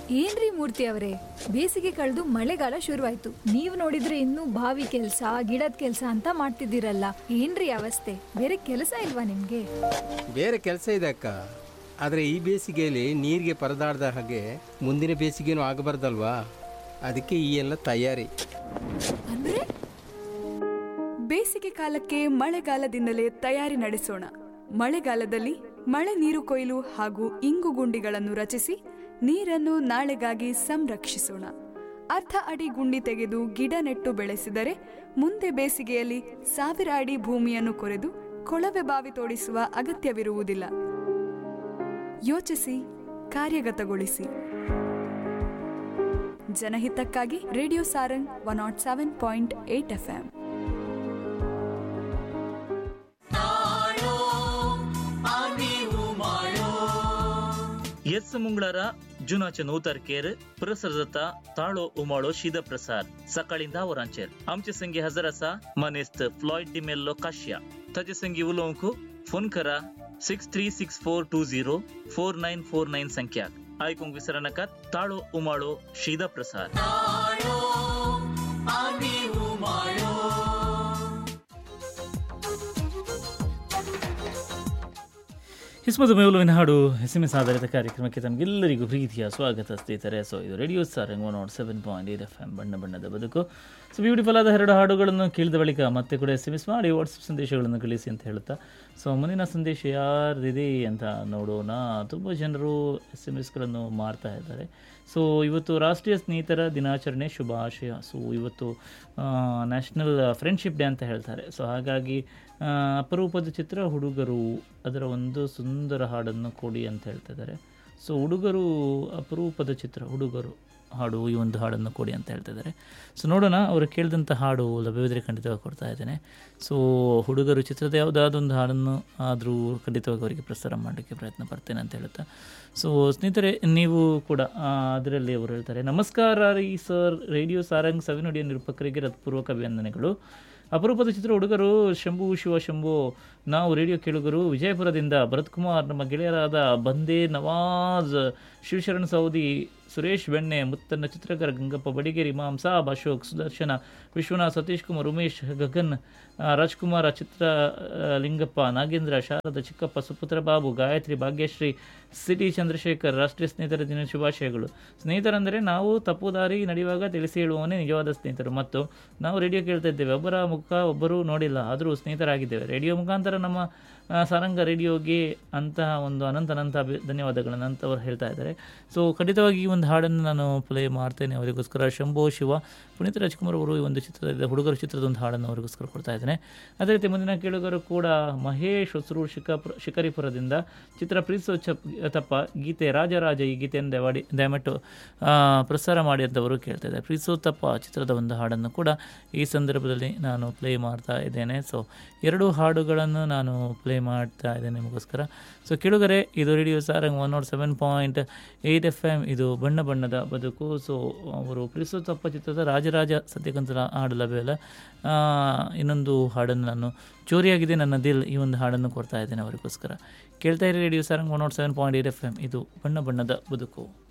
ಏನ್ರಿ ಮೂರ್ತಿ ಅವರೇ ಬೇಸಿಗೆ ಕಳೆದು ಮಳೆಗಾಲ ಶುರುವಾಯ್ತು ನೀವ್ ನೋಡಿದ್ರೆ ಇನ್ನೂ ಬಾವಿ ಕೆಲ್ಸ ಗಿಡದ ಕೆಲ್ಸ ಅಂತ ಮಾಡ್ತಿದ್ದೀರಲ್ಲ ಏನ್ರಿ ಅವಸ್ಥೆ ಬೇರೆ ಕೆಲಸ ಇಲ್ವಾ ನಿಮ್ಗೆ ಬೇರೆ ಕೆಲಸ ಇದೆ ಅಕ್ಕ ಆದರೆ ಈ ಬೇಸಿಗೆಯಲ್ಲಿ ನೀರಿಗೆ ಪರದಾಡ್ದ ಹಾಗೆ ಮುಂದಿನ ಬೇಸಿಗೆನೂ ಆಗಬಾರ್ದಲ್ವಾ ಅದಕ್ಕೆ ಈ ಎಲ್ಲ ತಯಾರಿ ಅಂದ್ರೆ ಬೇಸಿಗೆ ಕಾಲಕ್ಕೆ ಮಳೆಗಾಲದಿಂದಲೇ ತಯಾರಿ ನಡೆಸೋಣ ಮಳೆಗಾಲದಲ್ಲಿ ಮಳೆ ನೀರು ಕೊಯ್ಲು ಹಾಗೂ ಇಂಗು ಗುಂಡಿಗಳನ್ನು ರಚಿಸಿ ನೀರನ್ನು ನಾಳೆಗಾಗಿ ಸಂರಕ್ಷಿಸೋಣ ಅರ್ಧ ಅಡಿ ಗುಂಡಿ ತೆಗೆದು ಗಿಡ ನೆಟ್ಟು ಬೆಳೆಸಿದರೆ ಮುಂದೆ ಬೇಸಿಗೆಯಲ್ಲಿ ಸಾವಿರ ಅಡಿ ಭೂಮಿಯನ್ನು ಕೊರೆದು ಕೊಳವೆ ಬಾವಿ ತೋಡಿಸುವ ಅಗತ್ಯವಿರುವುದಿಲ್ಲ ಯೋಚಿಸಿ ಕಾರ್ಯಗತಗೊಳಿಸಿ ಜನಹಿತಕ್ಕಾಗಿ radio Sarang one nought seven point eight F M ಎಸ್ ಮುಂಗಳರ जुनाचे नऊ तारखेर प्रसार जाता ताळो उमाळो शीद प्रसार सकाळी धा वरांचेर आमचे संगी हजर आसा मनेस्त फ्लॉयड डिमेल्लो काशिया ताचे संगी उलोवंक फोन करा six three six four two zero four nine four nine संख्याक आयकूंक विसरा नाकात ताळो उमाळो शीद प्रसार ಹಿಸ್ಮದ ಮೇಲುವಿನ ಹಾಡು ಎಸ್ ಎಮ್ ಎಸ್ ಆಧಾರಿತ ಕಾರ್ಯಕ್ರಮಕ್ಕೆ ತಮಗೆಲ್ಲರಿಗೂ ಪ್ರೀತಿಯ ಸ್ವಾಗತ ಸ್ನೇಹಿತರೆ ಸೊ ಇದು radio Sarang one nought seven point eight F M ಬಣ್ಣ ಬಣ್ಣದ ಬದುಕು ಸೊ ಬ್ಯೂಟಿಫುಲ್ ಆದ ಎರಡು ಹಾಡುಗಳನ್ನು ಕೇಳಿದ ಬಳಿಕ ಮತ್ತೆ ಕೂಡ ಎಸ್ ಎಮ್ ಎಸ್ ಮಾಡಿ ವಾಟ್ಸಪ್ ಸಂದೇಶಗಳನ್ನು ಕಳಿಸಿ ಅಂತ ಹೇಳ್ತಾ ಸೊ ಮುಂದಿನ ಸಂದೇಶ ಯಾರಿದೆ ಅಂತ ನೋಡೋಣ ತುಂಬ ಜನರು ಎಸ್ ಎಮ್ ಎಸ್ಗಳನ್ನು ಮಾಡ್ತಾ ಇದ್ದಾರೆ ಸೊ ಇವತ್ತು ರಾಷ್ಟ್ರೀಯ ಸ್ನೇಹಿತರ ದಿನಾಚರಣೆ ಶುಭಾಶಯ ಸೊ ಇವತ್ತು ನ್ಯಾಷನಲ್ ಫ್ರೆಂಡ್ಶಿಪ್ ಡೇ ಅಂತ ಹೇಳ್ತಾರೆ ಸೊ ಹಾಗಾಗಿ ಆ, ಅಪರೂಪದ ಚಿತ್ರ ಹುಡುಗರು ಅದರ ಒಂದು ಸುಂದರ ಹಾಡನ್ನು ಕೊಡಿ ಅಂತ ಹೇಳ್ತಾ ಇದ್ದಾರೆ ಸೊ ಹುಡುಗರು ಅಪರೂಪದ ಚಿತ್ರ ಹುಡುಗರು ಹಾಡು ಈ ಒಂದು ಹಾಡನ್ನು ಕೊಡಿ ಅಂತ ಹೇಳ್ತಾ ಇದ್ದಾರೆ ಸೊ ನೋಡೋಣ ಅವರು ಕೇಳಿದಂಥ ಹಾಡು ಲಭ್ಯವಿದ್ರೆ ಖಂಡಿತವಾಗಿ ಕೊಡ್ತಾ ಇದ್ದೇನೆ ಸೊ ಹುಡುಗರು ಚಿತ್ರದ ಯಾವುದಾದೊಂದು ಹಾಡನ್ನು ಆದರೂ ಖಂಡಿತವಾಗಿ ಅವರಿಗೆ ಪ್ರಸಾರ ಮಾಡಲಿಕ್ಕೆ ಪ್ರಯತ್ನ ಪಡ್ತೇನೆ ಅಂತ ಹೇಳುತ್ತಾ ಸೊ ಸ್ನೇಹಿತರೆ ನೀವು ಕೂಡ ಆ, ಅದರಲ್ಲಿ ಅವರು ಹೇಳ್ತಾರೆ ನಮಸ್ಕಾರ ರೀ ಸರ್ ರೇಡಿಯೋ ಸಾರಂಗ್ ಸವಿನುಡಿಯ ನಿರೂಪಕರಿಗೆ ಹೃತ್ಪೂರ್ವಕ ಅಭಿನಂದನೆಗಳು ಅಪರೂಪದ ಚಿತ್ರ ಹುಡುಗರು ಶಂಭು ಶಿವ ಶಂಭು ನಾವು ರೇಡಿಯೋ ಕೇಳುಗರು ವಿಜಯಪುರದಿಂದ ಭರತ್ ಕುಮಾರ್ ನಮ್ಮ ಗೆಳೆಯರಾದ ಬಂದೇ ನವಾಜ್ ಶಿವಶರಣ್ ಸೌದಿ ಸುರೇಶ್ ಬೆಣ್ಣೆ ಮುತ್ತನ್ನ ಚಿತ್ರಕರ ಗಂಗಪ್ಪ ಬಡಿಗೇರಿ ಇಮಾಮ್ ಸಾಬ್ ಅಶೋಕ್ ಸುದರ್ಶನ ವಿಶ್ವನಾಥ್ ಸತೀಶ್ ಕುಮಾರ್ ಉಮೇಶ್ ಗಗನ್ ಆ, ರಾಜ್ಕುಮಾರ ಚಿತ್ರ ಆ, ಲಿಂಗಪ್ಪ ನಾಗೇಂದ್ರ ಶಾರದ ಚಿಕ್ಕಪ್ಪ ಸುಪುತ್ರ ಬಾಬು ಗಾಯತ್ರಿ ಭಾಗ್ಯಶ್ರೀ ಸಿಟಿ ಚಂದ್ರಶೇಖರ್ ರಾಷ್ಟ್ರೀಯ ಸ್ನೇಹಿತರ ದಿನ ಶುಭಾಶಯಗಳು ಸ್ನೇಹಿತರಂದರೆ ನಾವು ತಪ್ಪು ದಾರಿ ನಡೆಯುವಾಗ ತಿಳಿಸಿ ಹೇಳುವವನೇ ನಿಜವಾದ ಸ್ನೇಹಿತರು ಮತ್ತು ನಾವು ರೇಡಿಯೋ ಕೇಳ್ತಾ ಇದ್ದೇವೆ ಒಬ್ಬರ ಮುಖ ಒಬ್ಬರು ನೋಡಿಲ್ಲ ಆದರೂ ಸ್ನೇಹಿತರಾಗಿದ್ದೇವೆ ರೇಡಿಯೋ ಮುಖಾಂತರ ನಮ್ಮ ಆ, ಸಾರಂಗ ರೇಡಿಯೋಗೆ ಅಂತಹ ಒಂದು ಅನಂತ ಅನಂತ ಅಭಿ- ಧನ್ಯವಾದಗಳನ್ನು ಅಂತ ಅವರು ಹೇಳ್ತಾ ಇದ್ದಾರೆ ಸೊ ಖಂಡಿತವಾಗಿ ಈ ಒಂದು ಹಾಡನ್ನು ನಾನು ಪ್ಲೇ ಮಾಡ್ತೇನೆ ಅವರಿಗೋಸ್ಕರ ಶಂಭೋ ಶಿವ ಪುನೀತ್ ರಾಜ್ಕುಮಾರ್ ಅವರು ಈ ಒಂದು ಚಿತ್ರದ ಹುಡುಗರು ಚಿತ್ರದ ಒಂದು ಹಾಡನ್ನು ಅವರಿಗೋಸ್ಕರ ಕೊಡ್ತಾ ಇದ್ದೇನೆ ಅದೇ ರೀತಿ ಮುಂದಿನ ಕೇಳುಗರು ಕೂಡ ಮಹೇಶ್ ಹೊಸರು ಶಿಕಾಪುರ ಶಿಕಾರಿಪುರದಿಂದ ಚಿತ್ರ ಪ್ರೀಸೋ ಚಪ್ ತಪ್ಪ ಗೀತೆ ರಾಜರಾಜ ಈ ಗೀತೆಯನ್ನು ದಯಮಾಡಿ ದಯವಿಟ್ಟು ಆ, ಪ್ರಸಾರ ಮಾಡಿ ಅಂತವರು ಕೇಳ್ತಾ ಇದ್ದಾರೆ ಪ್ರೀಸೋ ತಪ್ಪ ಚಿತ್ರದ ಒಂದು ಹಾಡನ್ನು ಕೂಡ ಈ ಸಂದರ್ಭದಲ್ಲಿ ನಾನು ಪ್ಲೇ ಮಾಡ್ತಾ ಇದ್ದೇನೆ ಸೊ ಎರಡು ಹಾಡುಗಳನ್ನು ನಾನು ಪ್ಲೇ ಮಾಡ್ತಾ ಇದ್ದೇನೆ ನಿಮಗೋಸ್ಕರ ಸೊ ಕೇಳುಗರೆ ಇದು radio Sarang one nought seven point eight F M ಇದು ಬಣ್ಣ ಬಣ್ಣದ ಬದುಕು ಸೊ ಅವರು ಪ್ರೀಸೋ ತಪ್ಪ ಚಿತ್ರದ ರಾಜರಾಜ ಸದ್ಯಕ್ಕಂತ ಹಾಡು ಲಭ್ಯವಲ್ಲ ಆ, ಇನ್ನೊಂದು ಹಾಡನ್ನು ನಾನು ಚೋರಿಯಾಗಿದೆ ನನ್ನ ದಿಲ್ ಈ ಒಂದು ಹಾಡನ್ನು ಕೊಡ್ತಾ ಇದ್ದೇನೆ ಅವರಿಗೋಸ್ಕರ ಕೇಳ್ತಾ ಇರಿ radio Sarang one nought seven point eight F M ಇದು ಬಣ್ಣ ಬಣ್ಣದ ಬದುಕು